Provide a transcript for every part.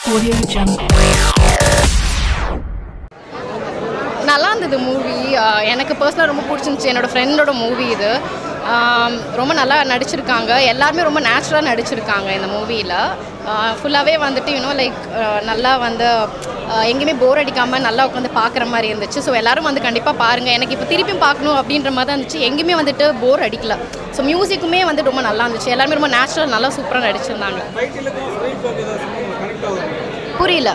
Audio Jungle. நல்லா இருந்தது movie எனக்கு பர்சனலாக ரொம்ப பிடிச்சிருந்துச்சி என்னோடய ஃப்ரெண்டோட மூவி இது ஆம், ரொம்ப நல்லா நடிச்சிருக்காங்க எல்லாருமே ரொம்ப நேச்சுரலாக நடிச்சிருக்காங்க இந்த மூவியில் ஃபுல்லாகவே வந்துட்டு யூனோ லைக் நல்லா வந்து ஆஹ், எங்கேயுமே போர் அடிக்காமல் நல்லா உட்காந்து பார்க்குற மாதிரி இருந்துச்சு ஸோ எல்லாரும் வந்து கண்டிப்பாக பாருங்கள் எனக்கு இப்போ திருப்பியும் பார்க்கணும் அப்படின்ற மாதிரி தான் இருந்துச்சு எங்கேயுமே வந்துட்டு போர் அடிக்கல ஸோ மியூசிக்குமே வந்து ரொம்ப நல்லா இருந்துச்சு எல்லாருமே ரொம்ப நேச்சுரல் நல்லா சூப்பராக நடிச்சிருந்தாங்க புரியல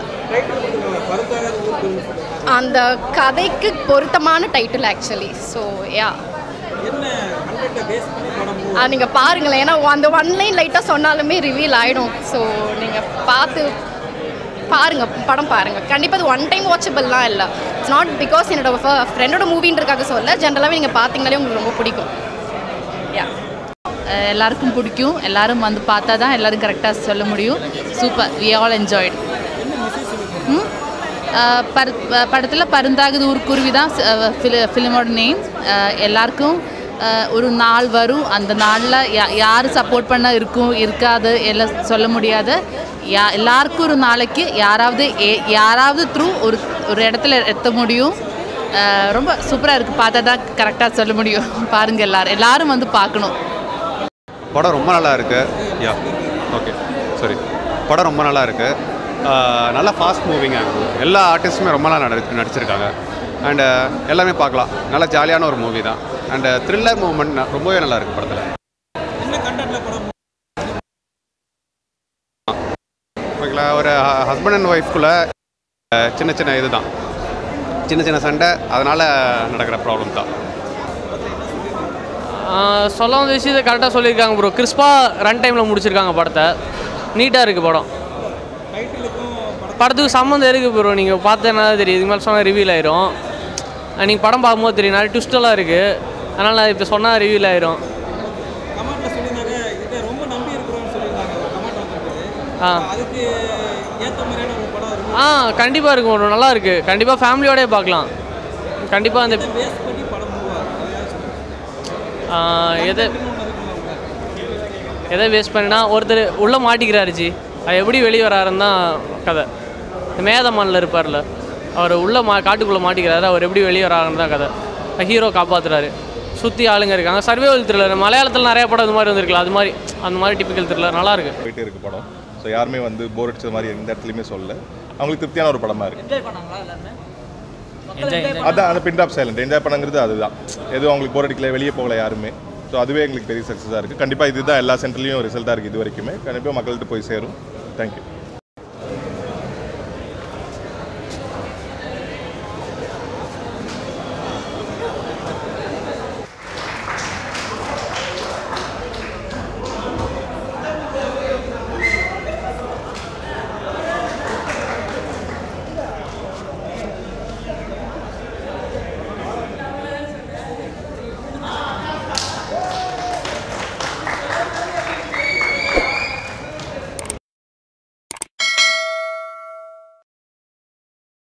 அந்த கதைக்கு பொருத்தமான டைட்டில் ஆக்சுவலி ஸோ யா அது நீங்கள் பாருங்களேன் ஏன்னா அந்த ஒன் லைன் லைட்டாக சொன்னாலுமே ரிவீல் ஆகிடும் ஸோ நீங்கள் பார்த்து பாருங்கள் படம் பாருங்கள் கண்டிப்பாக அது ஒன் டைம் வாட்சபிள்லாம் இல்லை இட்ஸ் நாட் பிகாஸ் என்னோட ஃப்ரெண்டோட மூவின்றக்காக சொல்ல ஜென்ரலாகவே நீங்கள் பார்த்தீங்கனாலே உங்களுக்கு ரொம்ப பிடிக்கும் யா அஹ் எல்லாருக்கும் பிடிக்கும் எல்லாரும் வந்து பார்த்தா தான் எல்லாரும் கரெக்டாக சொல்ல முடியும் சூப்பர் வி ஆல் என்ஜாய்டு ம் பர் படத்தில் பருந்தாகுது ஊர்க்குருவி தான் ஃபிலிமோட நேம் எல்லாருக்கும் அஹ், ஒரு நாள் வரும் அந்த நாளில் யா யார் சப்போர்ட் பண்ண இருக்கும் இருக்காது எல்லாம் சொல்ல முடியாது யா எல்லாருக்கும் ஒரு நாளைக்கு யாராவது ஏ- யாராவது த்ரூ ஒரு ஒரு இடத்துல எத்த முடியும் அஹ், ரொம்ப சூப்பராக இருக்குது பார்த்தா தான் கரெக்டாக சொல்ல முடியும் பாருங்கள் எல்லாரும் எல்லாரும் வந்து பார்க்கணும் படம் ரொம்ப நல்லா இருக்கு யா ஓகே சாரி படம் ரொம்ப நல்லா இருக்கு ஆஹ் நல்லா ஃபாஸ்ட் மூவிங்க எல்லா ஆர்டிஸ்ட்டுமே ரொம்ப நல்லா நடி நடிச்சிருக்காங்க அண்டு எல்லாமே பார்க்கலாம் நல்லா ஜாலியான ஒரு மூவி தான் அண்டு த்ரில்லர் மூமெண்ட் ரொம்பவே நல்லா இருக்கு படத்தில் ஓகேங்களா ஒரு ஹஸ்பண்ட் அண்ட் ஒய்ஃப்குள்ளே சின்ன சின்ன இதுதான் சின்ன சின்ன சண்டை அதனால் நடக்கிற ப்ராப்ளம் தான் ஆஹ் சொல்ல வந்த விஷயத்தை கரெக்டாக சொல்லியிருக்காங்க ப்ரோ கிறிஸ்பாக ரன் டைமில் முடிச்சிருக்காங்க படத்தை நீட்டாக இருக்குது படம் படத்துக்கு சம்மந்தம் இருக்குது ப்ரோ நீங்கள் பார்த்தேன்னா தெரியும் இதுக்கு மேலே சொன்னால் ரிவீல் ஆயிரும் நீங்கள் படம் பார்க்கும்போது தெரியும் நிறைய ட்விஸ்டெல்லாம் இருக்குது அதனால் நான் இப்போ சொன்னால் ரிவீல் ஆயிரும் ஆ ஆ கண்டிப்பாக இருக்கும் bro. நல்லா இருக்குது கண்டிப்பாக ஃபேமிலியோடய பார்க்கலாம் கண்டிப்பாக அந்த ஆ, எதை எதை வேஸ்ட் பண்ணினா ஒருத்தர் உள்ளே மாட்டிக்கிறாரு ஜி அது எப்படி வெளியே வராருன்னு தான் கதை இந்த மேதமானில் இருப்பார்ல அவர் உள்ளே மா காட்டுக்குள்ளே மாட்டிக்கிறாரு அவர் எப்படி வெளியே வராருன்னு தான் கதை ஹீரோ காப்பாற்றுறாரு சுற்றி ஆளுங்க இருக்காங்க சர்வேவல் த்ரில்லர் மலையாளத்தில் நிறைய படம் இது மாதிரி வந்திருக்கலாம் அது மாதிரி அந்த மாதிரி டிப்பிக்கல் த்ரில்லர் நல்லா இருக்கு போயிட்டே இருக்கு படம் ஸோ யாருமே வந்து போர் அடிச்சது மாதிரி எந்த இடத்துலையுமே சொல்லல அவங்களுக்கு திருப்தியான ஒரு படமா இருக்கு அதான் அந்த பின் ஆஃப் சைலண்ட் என்ஜாய் பண்ணுங்கிறது அதுதான் எதுவும் அவங்களுக்கு போர் அடிக்கல வெளியே போகல யாருமே ஸோ அதுவே எங்களுக்கு பெரிய சக்ஸஸாக இருக்குது கண்டிப்பாக இதுதான் எல்லா சென்டர்லையும் ரிசல்ட்டாக இருக்குது இது வரைக்குமே கண்டிப்பாக மக்கள்கிட்ட போய் சேரும் தேங்க்யூ